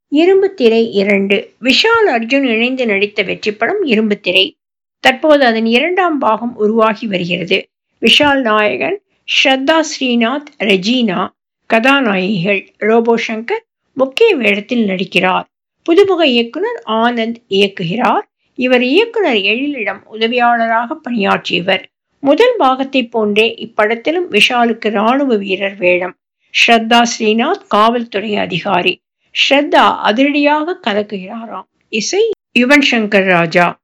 இரும்பு திரை இரண்டு விஷால் அர்ஜுன் இணைந்து நடித்த வெற்றி படம் இரும்பு திரை தற்போது அதன் இரண்டாம் பாகம் உருவாகி வருகிறது விஷால் நாயகன் ஸ்ரத்தா ஸ்ரீநாத் ரெஜினா கதாநாயகிகள் ரோபோ சங்கர் முக்கிய வேடத்தில் நடிக்கிறார் புதுமுக இயக்குனர் ஆனந்த் இயக்குகிறார் இவர் இயக்குனர் எழிலிடம் உதவியாளராக பணியாற்றியவர் முதல் பாகத்தை போன்றே இப்படத்திலும் விஷாலுக்கு ராணுவ வீரர் வேடம் ஸ்ரத்தா ஸ்ரீநாத் காவல்துறை அதிகாரி ஸ்ரத்தா அதிரடியாக கலக்குகிறாராம் இசை யுவன் சங்கர் ராஜா